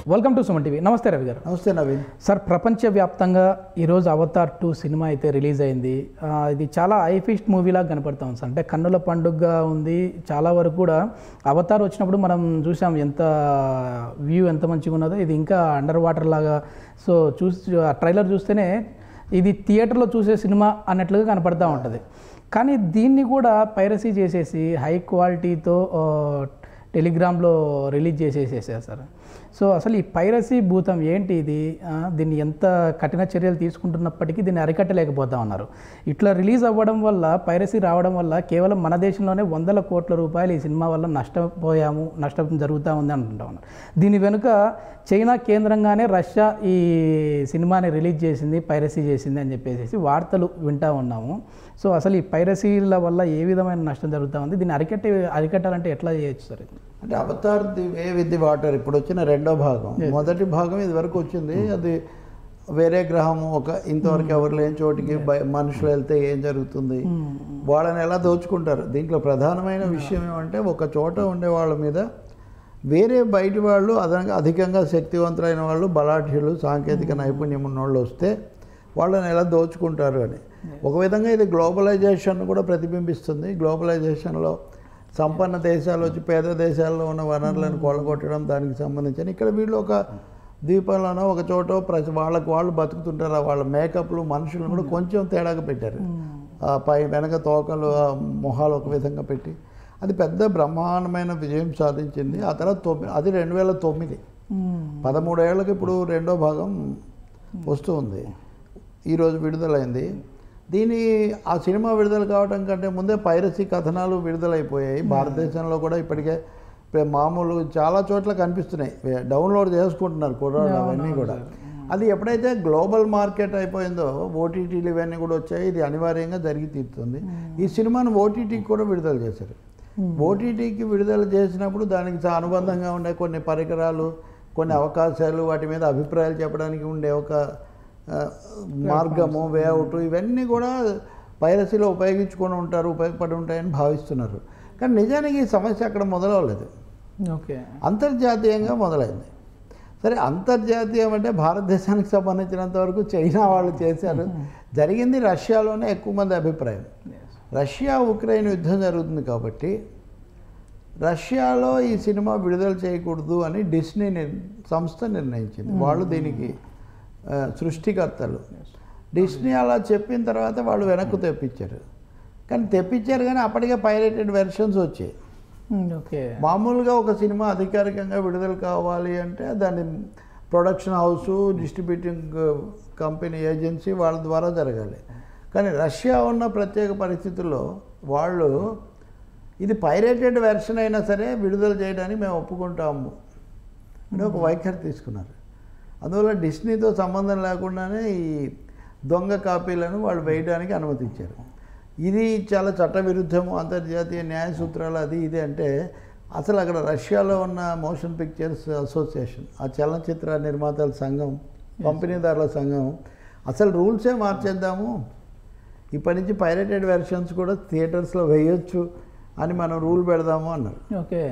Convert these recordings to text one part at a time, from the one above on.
Welcome to Suman TV నమస్తే రవి గారు నమస్తే నవీన్ సార్ ప్రపంచవ్యాప్తంగా ఈరోజు అవతార్ టూ సినిమా అయితే రిలీజ్ అయింది ఆ, ఇది చాలా ఐఫిస్ట్ మూవీలాగా కనపడతా ఉంది సార్ అంటే కన్నుల పండుగగా ఉంది చాలా వరకు కూడా అవతార్ వచ్చినప్పుడు మనం చూసాం ఎంత వ్యూ ఎంత మంచిగా ఉన్నదో ఇది ఇంకా అండర్ వాటర్ లాగా సో చూసి ఆ ట్రైలర్ చూస్తేనే ఇది థియేటర్లో చూసే సినిమా అన్నట్లుగా కనపడతా ఉంటుంది కానీ దీన్ని కూడా పైరసీ చేసేసి హై క్వాలిటీతో ఆ, టెలిగ్రామ్లో రిలీజ్ చేసేసేసారు సార్ సో అసలు ఈ పైరసీ భూతం ఏంటి ఇది ఆ, దీన్ని ఎంత కఠిన చర్యలు తీసుకుంటున్నప్పటికీ దీన్ని అరికట్టలేకపోతా ఉన్నారు ఇట్లా రిలీజ్ అవ్వడం వల్ల పైరసీ రావడం వల్ల కేవలం మన దేశంలోనే వందల కోట్ల రూపాయలు ఈ సినిమా వల్ల నష్టపోయాము నష్టం జరుగుతూ ఉంది అంటుంటా ఉన్నారు దీని వెనుక చైనా కేంద్రంగానే రష్యా ఈ సినిమాని రిలీజ్ చేసింది పైరసీ చేసింది అని చెప్పేసి వార్తలు వింటా ఉన్నాము సో అసలు ఈ పైరసీల వల్ల ఏ విధమైన నష్టం జరుగుతూ ఉంది దీన్ని అరికట్టే అరికట్టాలంటే ఎట్లా చేయొచ్చు సార్ ఇది? అంటే Avatar the way with the water ఇప్పుడు వచ్చిన రెండో భాగం మొదటి భాగం ఇది వరకు వచ్చింది అది వేరే గ్రహము ఒక ఇంతవరకు ఎవరు లేని చోటికి బయ- మనుషులు వెళ్తే ఏం జరుగుతుంది వాళ్ళని ఎలా దోచుకుంటారు దీంట్లో ప్రధానమైన విషయం ఏమంటే ఒక చోట ఉండే వాళ్ళ మీద వేరే బయటి వాళ్ళు అదనంగా అధికంగా శక్తివంతులైన వాళ్ళు బలాఢ్యులు సాంకేతిక నైపుణ్యం ఉన్న వాళ్ళు వస్తే వాళ్ళని ఎలా దోచుకుంటారు అని ఒక విధంగా ఇది గ్లోబలైజేషన్ కూడా ప్రతిబింబిస్తుంది గ్లోబలైజేషన్లో సంపన్న దేశాలు వచ్చి పేద దేశాల్లో ఉన్న వనరులను కొల్లగొట్టడం దానికి సంబంధించిన ఇక్కడ వీళ్ళు ఒక ద్వీపంలోనో ఒక చోట ప్రతి వాళ్ళకి వాళ్ళు బతుకుతుంటారు ఆ వాళ్ళ మేకప్లు మనుషులను కూడా కొంచెం తేడాగా పెట్టారు ఆ పై వెనక తోకలు ఆ మొహాలు ఒక విధంగా పెట్టి అది పెద్ద బ్రహ్మాండమైన విజయం సాధించింది ఆ తర్వాత తొమ్మిది అది రెండు వేల తొమ్మిది పదమూడేళ్ళకి ఇప్పుడు రెండో భాగం వస్తుంది ఈరోజు విడుదలైంది దీని ఆ సినిమా విడుదల కావడం కంటే ముందే పైరసీ కథనాలు విడుదలైపోయాయి భారతదేశంలో కూడా ఇప్పటికే ఇప్పుడు మామూలు చాలా చోట్ల కనిపిస్తున్నాయి వే- డౌన్లోడ్ చేసుకుంటున్నారు కుర్రాళ్ళు అవన్నీ కూడా అది ఎప్పుడైతే గ్లోబల్ మార్కెట్ అయిపోయిందో ఓటీటీలు ఇవన్నీ కూడా వచ్చాయి ఇది అనివార్యంగా జరిగి తీరుతుంది ఈ సినిమాను ఓటీటీకి కూడా విడుదల చేశారు ఓటీటీకి విడుదల చేసినప్పుడు దానికి చా- అనుబంధంగా ఉండే కొన్ని పరికరాలు కొన్ని అవకాశాలు వాటి మీద అభిప్రాయాలు చెప్పడానికి ఉండే ఒక ఆ, మార్గము వేఅవుట్ ఇవన్నీ కూడా పైరసీలో ఉపయోగించుకొని ఉంటారు ఉపయోగపడి ఉంటాయని భావిస్తున్నారు కానీ నిజానికి ఈ సమస్య అక్కడ మొదలవలేదు ఓకే అంతర్జాతీయంగా మొదలైంది సరే అంతర్జాతీయం అంటే భారతదేశానికి సంబంధించినంత వరకు చైనా వాళ్ళు చేశారు జరిగింది రష్యాలోనే ఎక్కువ మంది అభిప్రాయం రష్యా ఉక్రెయిన్ యుద్ధం జరుగుతుంది కాబట్టి రష్యాలో ఈ సినిమా విడుదల చేయకూడదు అని డిస్నీ నిర్ సంస్థ నిర్ణయించింది వాళ్ళు దీనికి ఆ, సృష్టికర్తలు డిస్నీ అలా చెప్పిన తర్వాత వాళ్ళు వెనక్కు తెప్పించారు కానీ తెప్పించారు కానీ అప్పటికే పైరేటెడ్ వెర్షన్స్ వచ్చాయి ఓకే మామూలుగా ఒక సినిమా అధికారికంగా విడుదల కావాలి అంటే దాని production house distributing company agency వాళ్ళ ద్వారా జరగాలి కానీ రష్యా ఉన్న ప్రత్యేక పరిస్థితుల్లో వాళ్ళు ఇది పైరేటెడ్ వెర్షన్ అయినా సరే విడుదల చేయడానికి మేము ఒప్పుకుంటాము అని ఒక వైఖరి తీసుకున్నారు అందువల్ల డిస్నీతో సంబంధం లేకుండానే ఈ దొంగ కాపీలను వాళ్ళు వేయడానికి అనుమతించారు ఇది చాలా చట్టవిరుద్ధము అంతర్జాతీయ న్యాయ సూత్రాలు అది ఇది అంటే అసలు అక్కడ రష్యాలో ఉన్న మోషన్ పిక్చర్స్ అసోసియేషన్ ఆ చలనచిత్ర నిర్మాతల సంఘం పంపిణీదారుల సంఘం అసలు రూల్సే మార్చేద్దాము ఇప్పటి నుంచి పైరేటెడ్ వెర్షన్స్ కూడా థియేటర్స్లో వేయొచ్చు అని మనం రూల్ పెడదాము అన్నారు ఓకే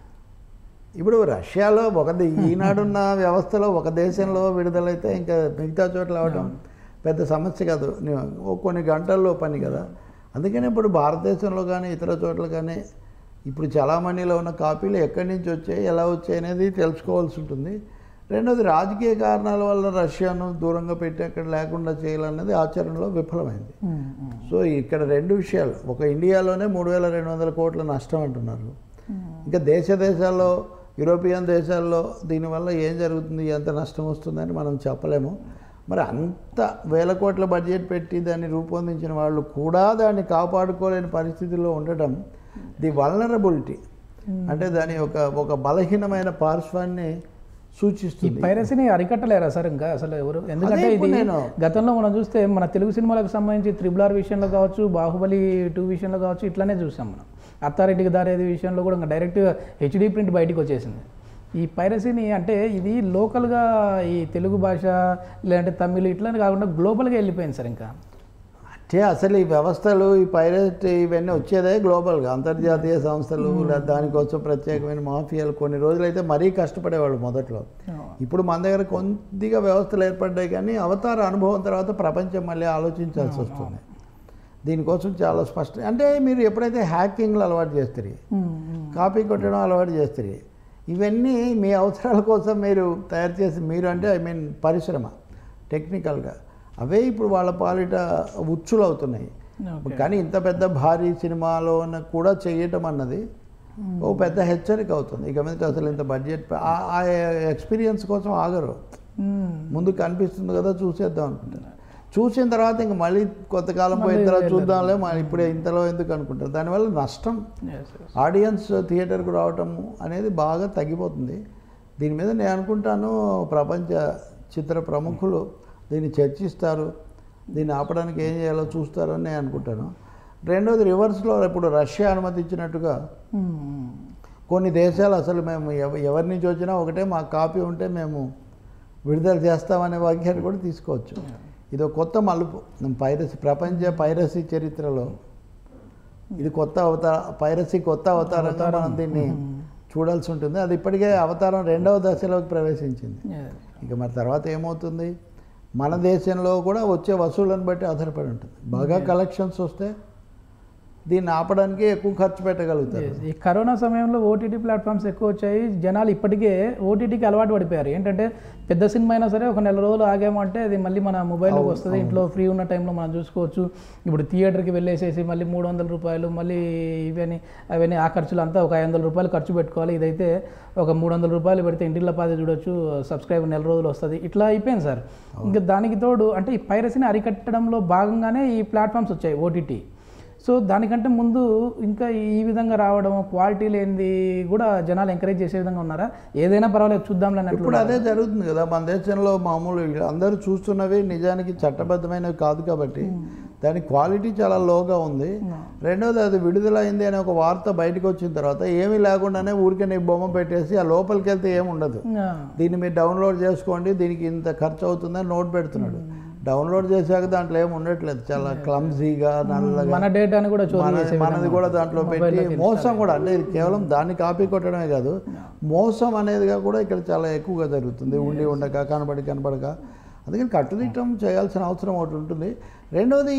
ఇప్పుడు రష్యాలో ఒక దే- ఈనాడున్న వ్యవస్థలో ఒక దేశంలో విడుదలైతే ఇంకా మిగతా చోట్ల అవడం పెద్ద సమస్య కాదు ని- ఓ కొన్ని గంటల్లో పని కదా అందుకని ఇప్పుడు భారతదేశంలో కానీ ఇతర చోట్ల కానీ ఇప్పుడు చలామణిలో ఉన్న కాపీలు ఎక్కడి నుంచి వచ్చాయి ఎలా వచ్చాయి అనేది తెలుసుకోవాల్సి ఉంటుంది రెండోది రాజకీయ కారణాల వల్ల రష్యాను దూరంగా పెట్టి అక్కడ లేకుండా చేయాలన్నది ఆచరణలో విఫలమైంది సో ఇక్కడ రెండు విషయాలు ఒక ఇండియాలోనే మూడు వేల రెండు వందల కోట్ల నష్టం అంటున్నారు ఇంకా దేశ దేశాల్లో యూరోపియన్ దేశాల్లో దీనివల్ల ఏం జరుగుతుంది ఎంత నష్టం వస్తుందని మనం చెప్పలేము మరి అంత వేల కోట్ల బడ్జెట్ పెట్టి దాన్ని రూపొందించిన వాళ్ళు కూడా దాన్ని కాపాడుకోలేని పరిస్థితిలో ఉండటం ది వల్నరబిలిటీ అంటే దాని ఒక ఒక బలహీనమైన పార్శ్వాన్ని ఈ సూచిస్తుంది పైరసీని అరికట్టలేరా సార్ ఇంకా అసలు ఎవరు ఎందుకంటే అదే ఇది ఇప్పుడు నేను- గతంలో మనం చూస్తే మన తెలుగు సినిమాలకు సంబంధించి త్రిబుల్ ఆర్ విషయంలో కావచ్చు బాహుబలి టూ విషయంలో కావచ్చు ఇట్లానే చూసాం మనం అత్తారెడ్డికి దారేది విషయంలో కూడా ఇంకా డైరెక్ట్ హెచ్డి ప్రింట్ బయటకు వచ్చేసింది ఈ పైరసీని అంటే ఇది లోకల్గా ఈ తెలుగు భాష లేదంటే తమిళ్ ఇట్లానే కాకుండా గ్లోబల్గా వెళ్ళిపోయింది సార్ ఇంకా అంటే అసలు ఈ వ్యవస్థలు ఈ పైరట్ ఇవన్నీ వచ్చేదే గ్లోబల్గా అంతర్జాతీయ సంస్థలు లేదా దానికోసం ప్రత్యేకమైన మాఫియాలు కొన్ని రోజులైతే మరీ కష్టపడేవాళ్ళు మొదట్లో ఇప్పుడు మన దగ్గర కొద్దిగా వ్యవస్థలు ఏర్పడ్డాయి కానీ అవతార అనుభవం తర్వాత ప్రపంచం మళ్ళీ ఆలోచించాల్సి వస్తుంది దీనికోసం చాలా స్పష్టం అంటే మీరు ఎప్పుడైతే హ్యాకింగ్లు అలవాటు చేస్తారు ఉమ్, ఉమ్. కాపీ కొట్టడం అలవాటు చేస్తారు ఇవన్నీ మీ అవసరాల కోసం మీరు తయారు చేసి మీరు అంటే ఐ మీన్ పరిశ్రమ టెక్నికల్గా అవే ఇప్పుడు వాళ్ళ పాలిట ఉచ్చులు అవుతున్నాయి ఓకే. కానీ ఇంత పెద్ద భారీ సినిమాలో కూడా చేయటం అన్నది ఓ పెద్ద హెచ్చరిక అవుతుంది ఇక మీద అసలు ఇంత బడ్జెట్ ఆ- ఆ ఎక్స్పీరియన్స్ కోసం ఆగరు ఉమ్. ముందు కనిపిస్తుంది కదా చూసేద్దాం అనుకుంటారు చూసిన తర్వాత ఇంక మళ్ళీ కొంతకాలం పోయిన మళ్ళీ తర్వాత వెళ్ళదు. చూద్దాంలే మళ్ళీ ఇప్పుడే ఇంతలో ఎందుకు అనుకుంటారు దానివల్ల నష్టం Yes, yes. ఆడియన్స్ థియేటర్కు రావటము అనేది బాగా తగ్గిపోతుంది దీని మీద నేను అనుకుంటాను ప్రపంచ చిత్ర ప్రముఖులు దీన్ని చర్చిస్తారు దీన్ని ఆపడానికి ఏం చేయాలో చూస్తారని నేను అనుకుంటాను రెండోది రివర్స్లో ఇప్పుడు రష్యా అనుమతించినట్టుగా ఉమ్, ఉమ్. కొన్ని దేశాలు అసలు మేము ఎవ- ఎవరి నుంచి వచ్చినా ఒకటే మా కాపీ ఉంటే మేము విడుదల చేస్తామనే వాక్యాన్ని కూడా తీసుకోవచ్చు ఇది ఒక కొత్త మలుపు పైరసీ ప్రపంచ పైరసీ చరిత్రలో ఇది కొత్త అవతార పైరసీ కొత్త అవతారంగా మనం దీన్ని చూడాల్సి ఉంటుంది అది ఇప్పటికే అవతారం రెండవ దశలోకి ప్రవేశించింది Yes. ఇక మరి తర్వాత ఏమవుతుంది మన దేశంలో కూడా వచ్చే వసూళ్ళను బట్టి ఆధారపడి ఉంటుంది బాగా కలెక్షన్స్ వస్తే దీన్ని ఆపడానికి ఎక్కువ ఖర్చు పెట్టగలుగుతారు Yes. ఈ కరోనా సమయంలో ఓటీటీ ప్లాట్ఫామ్స్ ఎక్కువ వచ్చాయి జనాలు ఇప్పటికే ఓటీటీకి అలవాటు పడిపోయారు ఏంటంటే పెద్ద సినిమా అయినా సరే ఒక నెల రోజులు ఆగామంటే అది మళ్ళీ మన మొబైల్లోకి వస్తుంది ఇంట్లో ఫ్రీ ఉన్న టైంలో మనం చూసుకోవచ్చు ఇప్పుడు థియేటర్కి వెళ్ళేసేసి మళ్ళీ మూడు వందల రూపాయలు మళ్ళీ ఇవన్నీ అవన్నీ ఆ ఖర్చులు అంతా ఒక ఐదు వందల రూపాయలు ఖర్చు పెట్టుకోవాలి ఇదైతే ఒక మూడు వందల రూపాయలు పెడితే ఇంటిలో పాది చూడొచ్చు సబ్స్క్రైబర్ నెల రోజులు వస్తుంది ఇట్లా అయిపోయింది సార్ ఇంకా దానికి తోడు అంటే ఈ పైరసీని అరికట్టడంలో భాగంగానే ఈ ప్లాట్ఫామ్స్ వచ్చాయి ఓటీటీ సో దానికంటే ముందు ఇంకా ఈ విధంగా రావడం క్వాలిటీ లేనిది కూడా జనాలు ఎంకరేజ్ చేసే విధంగా ఉన్నారా ఏదైనా పర్వాలేదు చూద్దాంలే అన్నట్లు ఇప్పుడు అదే జరుగుతుంది కదా మన దేశంలో మామూలు ఇలా అందరూ చూస్తున్నవి నిజానికి చట్టబద్ధమైనవి కాదు కాబట్టి దాని క్వాలిటీ చాలా లోగా ఉంది రెండోది అది విడుదలైంది అనే ఒక వార్త బయటకు వచ్చిన తర్వాత ఏమీ లేకుండానే ఊరికే నీ బొమ్మ పెట్టేసి ఆ లోపలికి వెళ్తే ఏమి ఉండదు ఆ, దీన్ని మీరు డౌన్లోడ్ చేసుకోండి దీనికి ఇంత ఖర్చు అవుతుందని నోట్ పెడుతున్నాడు డౌన్లోడ్ చేశాక దాంట్లో ఏమి ఉండట్లేదు చాలా క్లమ్జీగా నల్లగా మన డేటాని కూడా చోరీ మన- చేసే మనది కూడా దాంట్లో పెట్టి మోసం కూడా అంటే ఇది కేవలం దాన్ని కాపీ కొట్టడమే కాదు మోసం అనేదిగా కూడా ఇక్కడ చాలా ఎక్కువగా జరుగుతుంది ఉండి ఉండక కనబడి కనబడక అందుకని కట్టుదిట్టం చేయాల్సిన అవసరం ఒకటి ఉంటుంది రెండవది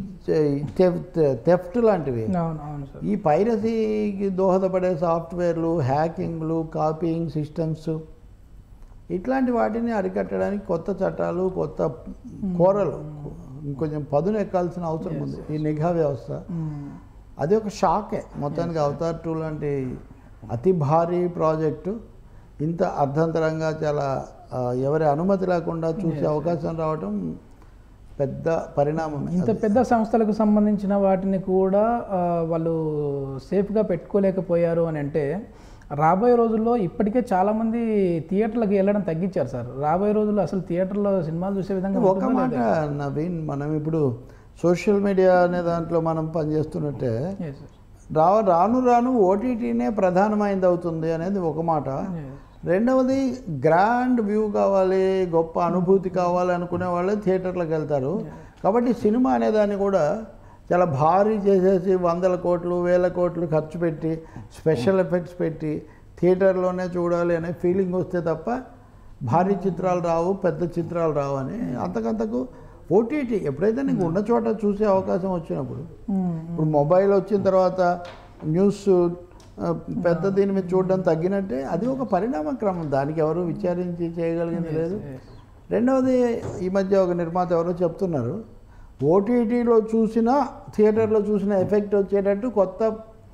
ఈ థెఫ్ట్ లాంటివి అవును అవును సార్ ఈ పైరసీకి దోహదపడే సాఫ్ట్వేర్లు హ్యాకింగ్లు కాపీయింగ్ సిస్టమ్స్ ఇట్లాంటి వాటిని అరికట్టడానికి కొత్త చట్టాలు కొత్త కోరలు ఇంకొంచెం పదును ఎక్కాల్సిన అవసరం ఉంది ఈ నిఘా వ్యవస్థ మ్మ్. అది ఒక షాకే మొత్తానికి అవతార్ టూ లాంటి అతి భారీ ప్రాజెక్టు ఇంత అర్ధంతరంగా చాలా ఆ, ఎవరి అనుమతి లేకుండా చూసే అవకాశం రావటం పెద్ద పరిణామం ఇంత పెద్ద సంస్థలకు సంబంధించిన వాటిని కూడా ఆ, వాళ్ళు సేఫ్గా పెట్టుకోలేకపోయారు అని అంటే రాబోయే రోజుల్లో ఇప్పటికే చాలామంది థియేటర్లకు వెళ్ళడం తగ్గించారు సార్ రాబోయే రోజుల్లో అసలు థియేటర్లో సినిమాలు చూసే విధంగా ఒక ఉంటుందో మాట నవీన్ మనం ఇప్పుడు సోషల్ మీడియా అనే దాంట్లో మనం పనిచేస్తున్నట్టే లేదో? Yes, sir. రా రాను రాను ఓటీటీనే ప్రధానమైనది అవుతుంది అనేది ఒక మాట Yes. రెండవది గ్రాండ్ వ్యూ కావాలి గొప్ప అనుభూతి కావాలి అనుకునే వాళ్ళే థియేటర్లకు వెళ్తారు కాబట్టి సినిమా అనేదాన్ని కూడా చాలా భారీ చేసేసి వందల కోట్లు వేల కోట్లు ఖర్చు పెట్టి స్పెషల్ ఎఫెక్ట్స్ పెట్టి థియేటర్లోనే చూడాలి అనే ఫీలింగ్ వస్తే తప్ప భారీ చిత్రాలు రావు పెద్ద చిత్రాలు రావు అని అంతకంతకు ఓటీటీ ఎప్పుడైతే నీకు ఉన్న చోట చూసే అవకాశం వచ్చినప్పుడు మ్మ్. ఇప్పుడు మొబైల్ వచ్చిన తర్వాత న్యూస్ ఆ, పెద్ద దీని మీద చూడడం తగ్గినట్టే అది ఒక పరిణామ క్రమం దానికి ఎవరు విచారించి చేయగలిగింది లేదు Yes. రెండవది ఈ మధ్య ఒక నిర్మాత ఎవరో చెప్తున్నారు ఓటీటీలో చూసిన థియేటర్లో చూసిన ఎఫెక్ట్ వచ్చేటట్టు కొత్త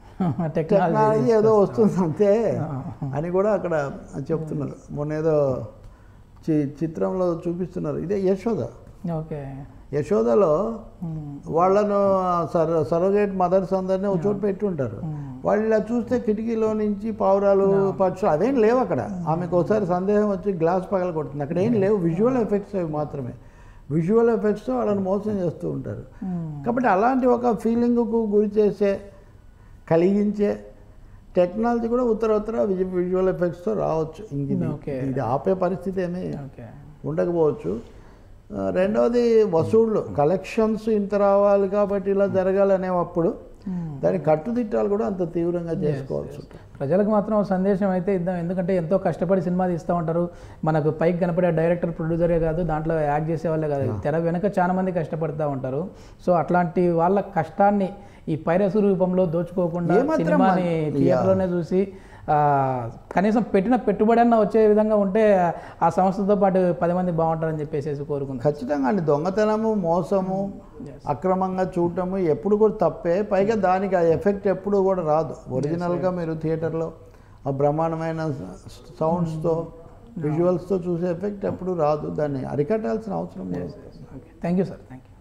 టెక్నాలజీ ఏదో వస్తుంది అంతే అని కూడా అక్కడ చెప్తున్నారు మొన్న ఏదో చి- చిత్రంలో చూపిస్తున్నారు ఇదే యశోద ఓకే యశోదలో వాళ్ళను సర సరోగేట్ మదర్స్ అందరినీ ఒక చోట పెట్టి ఉంటారు వాళ్ళు ఇలా చూస్తే కిటికీలో నుంచి పావురాలు పక్షులు అవేం లేవు అక్కడ ఆమెకు ఒకసారి సందేహం వచ్చి గ్లాస్ పగల కొడుతుంది అక్కడ ఏం లేవు విజువల్ ఎఫెక్ట్స్ అవి మాత్రమే విజువల్ ఎఫెక్ట్స్తో వాళ్ళని మోసం చేస్తూ ఉంటారు కాబట్టి అలాంటి ఒక ఫీలింగ్కు గురి చేసే కలిగించే టెక్నాలజీ కూడా ఉత్తర ఉత్తర విజు విజువల్ ఎఫెక్ట్స్తో రావచ్చు ఇంక ఇది- Okay. ఇది ఆపే పరిస్థితి ఏమీ ఓకే ఉండకపోవచ్చు ఆ, రెండవది వసూళ్ళు కలెక్షన్స్ ఇంత రావాలి కాబట్టి ఇలా జరగాలనేటప్పుడు దాని కట్టుదిట్టాలు కూడా అంత తీవ్రంగా చేసుకోవాల్సి ఉంటుంది ప్రజలకు మాత్రం ఒక సందేశం అయితే ఇద్దాం ఎందుకంటే ఎంతో కష్టపడి సినిమా తీస్తూ ఉంటారు మనకు పైకి కనపడే డైరెక్టర్ ప్రొడ్యూసరే కాదు దాంట్లో యాక్ట్ చేసే వాళ్ళే కాదు తెర వెనక చాలా మంది కష్టపడుతూ ఉంటారు సో అట్లాంటి వాళ్ళ కష్టాన్ని ఈ పైరసు రూపంలో దోచుకోకుండా ఏమాత్రం సినిమాని మన- థియేటర్లోనే చూసి ఆ, కనీసం పెట్టిన పెట్టుబడి అన్న వచ్చే విధంగా ఉంటే ఆ సంస్థతో పాటు పది మంది బాగుంటారని చెప్పేసి కోరుకుంటాం ఖచ్చితంగా అండి దొంగతనము మోసము అక్రమంగా చూడటము ఎప్పుడు కూడా తప్పే పైగా దానికి ఆ ఎఫెక్ట్ ఎప్పుడు కూడా రాదు ఒరిజినల్గా మీరు థియేటర్లో ఆ బ్రహ్మాండమైన సౌండ్స్తో విజువల్స్తో చూసే ఎఫెక్ట్ ఎప్పుడు రాదు దాన్ని అరికట్టాల్సిన అవసరం లేదు okay thank you sir thank you